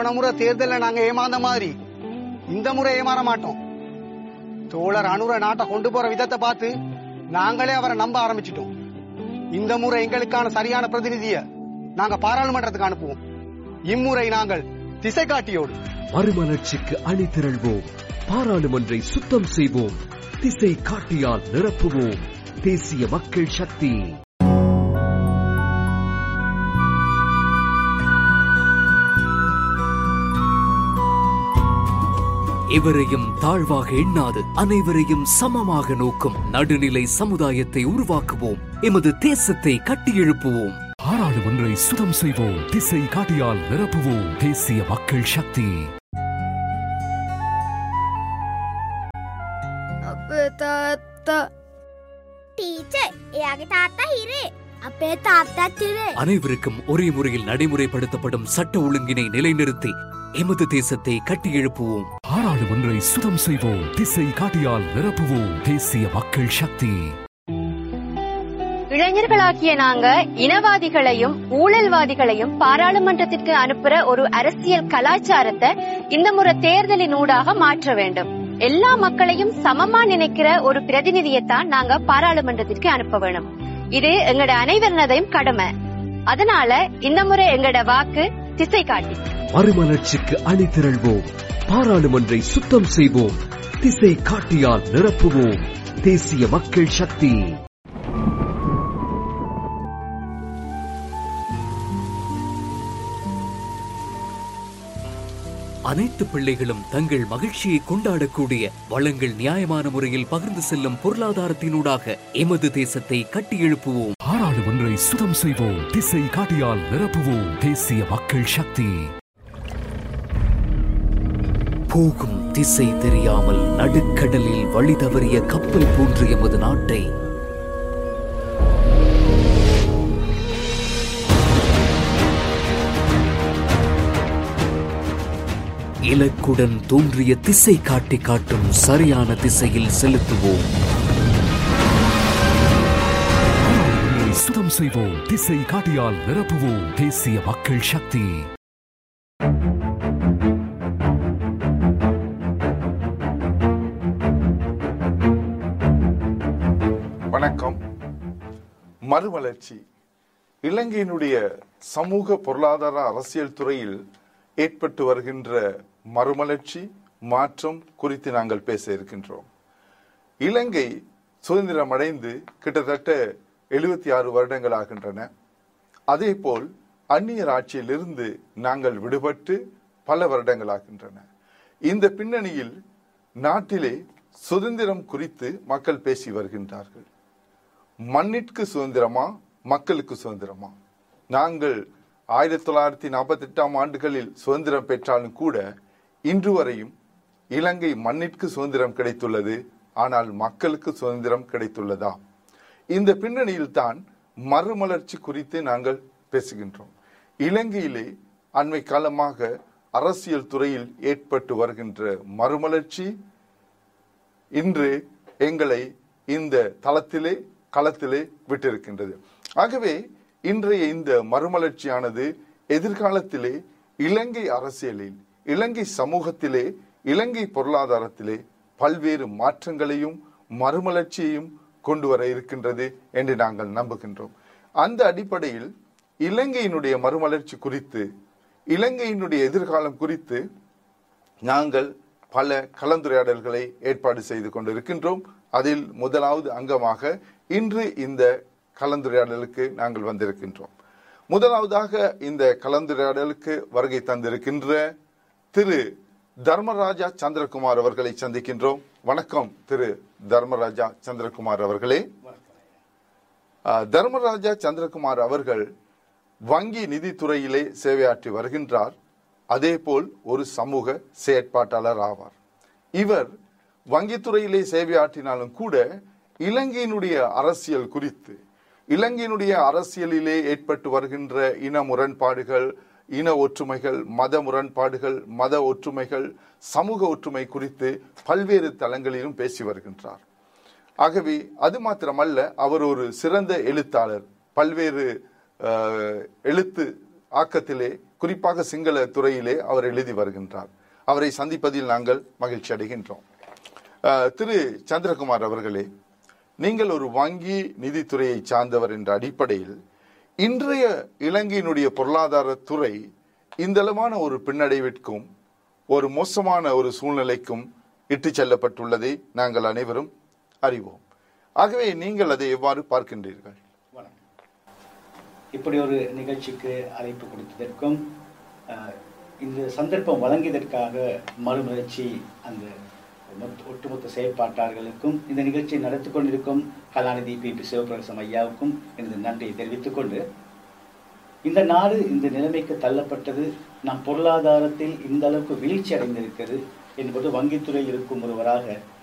போன முறை தேர்தல்ல நாங்க ஏமாந்த மாதிரி இந்த முறை ஏமாற மாட்டோம் தோழர் அனுர நாட்டை கொண்டு போற விதத்தை பார்த்து நாங்களே அவரை நம்ப ஆரம்பிச்சிட்டோம் இந்த முறை எங்களுக்கான சரியான பிரதிநிதிய நாங்க பாராளுமன்றத்துக்கு அனுப்புவோம் இம்முறை நாங்கள் திசை காட்டியோடு மறுமலர்ச்சிக்கு அணி திரள்வோம் பாராளுமன்றை சுத்தம் செய்வோம் திசை காட்டியால் நிரப்புவோம் தேசிய மக்கள் சக்தி எவரையும் தாழ்வாக எண்ணாது அனைவரையும் சமமாக நோக்கும் நடுநிலை சமுதாயத்தை உருவாக்குவோம் எமது தேசத்தை கட்டியெழுப்புவோம் பாராளுமன்றை சுத்தம் செய்வோம் திசை காட்டியால் நிரப்புவோம் தேசிய மக்கள் சக்தி අපේ තාත්තා ටීචර් එයාගේ තාත්තා හිරේ අපේ තාත්තත් හිරේ அனைவருக்கும் ஒரே முறையில் நடைமுறைப்படுத்தப்படும் சட்ட ஒழுங்கினை நிலைநிறுத்தி எமது தேசத்தை கட்டியெழுப்புவோம் பாராளுமன்றை சுத்தம் செய்வோம் திசை காட்டியால் நிரப்புவோம் தேசிய மக்கள் சக்தி இளைஞர்களாகிய நாங்க இனவாதிகளையும் ஊழல்வாதிகளையும் பாராளுமன்றத்திற்கு அனுப்புற ஒரு அரசியல் கலாச்சாரத்தை இந்த முறை தேர்தலின் ஊடாக மாற்ற வேண்டும் எல்லா மக்களையும் சமமா நினைக்கிற ஒரு பிரதிநிதியைத்தான் நாங்க பாராளுமன்றத்திற்கு அனுப்ப வேணும் இது எங்கட அனைவரினதையும் கடமை அதனால இந்த முறை எங்கட வாக்கு திசை காட்டி மறுமலர்ச்சிக்கு அணி திரள்வோம் பாராளுமன்றை சுத்தம் செய்வோம் திசை காட்டியால் நிரப்புவோம் தேசிய மக்கள் சக்தி அனைத்து பிள்ளைகளும் தங்கள் மகிழ்ச்சியை கொண்டாடக்கூடிய வளங்கள் நியாயமான முறையில் பகிர்ந்து செல்லும் பொருளாதாரத்தினூடாக எமது தேசத்தை கட்டியெழுப்புவோம் பாராளுமன்றை சுத்தம் செய்வோம் திசை காட்டியால் நிரப்புவோம் தேசிய மக்கள் சக்தி போகும் திசை தெரியாமல் நடுக்கடலில் வழி தவறிய கப்பல் போன்ற எமது நாட்டை இலக்குடன் தோன்றிய திசை காட்டி காட்டும் சரியான திசையில் செலுத்துவோம் சுத்தம் செய்வோம் திசை காட்டியால் நிரப்புவோம் தேசிய மக்கள் சக்தி வணக்கம் மறுமலர்ச்சி இலங்கையினுடைய சமூக பொருளாதார அரசியல் துறையில் ஏற்பட்டு வருகின்ற மறுமலர்ச்சி மாற்றம் குறித்து நாங்கள் பேச இருக்கின்றோம் இலங்கை சுதந்திரம் அடைந்து கிட்டத்தட்ட எழுபத்தி ஆறு வருடங்கள் ஆகின்றன அதேபோல் அந்நியர் ஆட்சியிலிருந்து நாங்கள் விடுபட்டு பல வருடங்கள் ஆகின்றன இந்த பின்னணியில் நாட்டிலே சுதந்திரம் குறித்து மக்கள் பேசி வருகின்றார்கள் மண்ணிற்கு சுதந்திரமா மக்களுக்கு சுதந்திரமா நாங்கள் ஆயிரத்தி தொள்ளாயிரத்தி நாற்பத்தி எட்டாம் ஆண்டுகளில் சுதந்திரம் பெற்றாலும் கூட இன்று வரையும் இலங்கை மண்ணிற்கு சுதந்திரம் கிடைத்துள்ளது ஆனால் மக்களுக்கு சுதந்திரம் கிடைத்துள்ளதா இந்த பின்னணியில் தான் மறுமலர்ச்சி குறித்து நாங்கள் பேசுகின்றோம் இலங்கையிலே அண்மை காலமாக அரசியல் துறையில் ஏற்பட்டு வருகின்ற மறுமலர்ச்சி இன்று எங்களை இந்த தளத்திலே களத்திலே விட்டிருக்கின்றது ஆகவே இன்றைய இந்த மறுமலர்ச்சியானது எதிர்காலத்திலே இலங்கை அரசியலில் இலங்கை சமூகத்திலே இலங்கை பொருளாதாரத்திலே பல்வேறு மாற்றங்களையும் மறுமலர்ச்சியையும் கொண்டு வர இருக்கின்றது என்று நாங்கள் நம்புகின்றோம் அந்த அடிப்படையில் இலங்கையினுடைய மறுமலர்ச்சி குறித்து இலங்கையினுடைய எதிர்காலம் குறித்து நாங்கள் பல கலந்துரையாடல்களை ஏற்பாடு செய்து கொண்டிருக்கின்றோம் அதில் முதலாவது அங்கமாக இன்று இந்த கலந்துரையாடலுக்கு நாங்கள் வந்திருக்கின்றோம் முதலாவதாக இந்த கலந்துரையாடலுக்கு வருகை தந்திருக்கின்ற திரு தர்மராஜா சந்திரகுமார் அவர்களை சந்திக்கின்றோம் வணக்கம் திரு தர்மராஜா சந்திரகுமார் அவர்களே அஹ், தர்மராஜா சந்திரகுமார் அவர்கள் வங்கி நிதித்துறையிலே சேவையாற்றி வருகின்றார் அதேபோல் ஒரு சமூக செயற்பாட்டாளர் ஆவார் இவர் வங்கித்துறையிலே சேவையாற்றினாலும் கூட இலங்கையினுடைய அரசியல் குறித்து இலங்கையினுடைய அரசியலிலே ஏற்பட்டு வருகின்ற இன முரண்பாடுகள் இன ஒற்றுமைகள் மத முரண்பாடுகள் மத ஒற்றுமைகள் சமூக ஒற்றுமை குறித்து பல்வேறு தளங்களிலும் பேசி வருகின்றார் ஆகவே அது மாத்திரமல்ல அவர் ஒரு சிறந்த எழுத்தாளர் பல்வேறு அஹ், எழுத்து ஆக்கத்திலே குறிப்பாக சிங்கள துறையிலே அவர் எழுதி வருகின்றார் அவரை சந்திப்பதில் நாங்கள் மகிழ்ச்சி அடைகின்றோம் அஹ், திரு சந்திரகுமார் அவர்களே நீங்கள் ஒரு வங்கி நிதித்துறையை சார்ந்தவர் என்ற அடிப்படையில் இன்றைய இலங்கையினுடைய பொருளாதார துறை இந்தளவான ஒரு பின்னடைவிற்கும் ஒரு மோசமான ஒரு சூழ்நிலைக்கும் இட்டுச் செல்லப்பட்டுள்ளதை நாங்கள் அனைவரும் அறிவோம் ஆகவே நீங்கள் அதை எவ்வாறு பார்க்கின்றீர்கள் வணக்கம் இப்படி ஒரு நிகழ்ச்சிக்கு அழைப்பு கொடுத்ததற்கும் அஹ், இந்த சந்தர்ப்பம் வழங்கியதற்காக மறுமலர்ச்சி அந்த மொத்த- ஒட்டுமொத்த செயற்பாட்டாளர்களுக்கும் இந்த நிகழ்ச்சியை நடத்தி கொண்டிருக்கும் கலாநிதி பி பி சிவபிரகாசம் ஐயாவுக்கும் எனது நன்றியை தெரிவித்துக் கொண்டு இந்த நாடு இந்த நிலைமைக்கு தள்ளப்பட்டது நம் பொருளாதாரத்தில் இந்த அளவுக்கு வீழ்ச்சி அடைந்திருக்கிறது என்பது வங்கித்துறையில் இருக்கும் ஒருவராக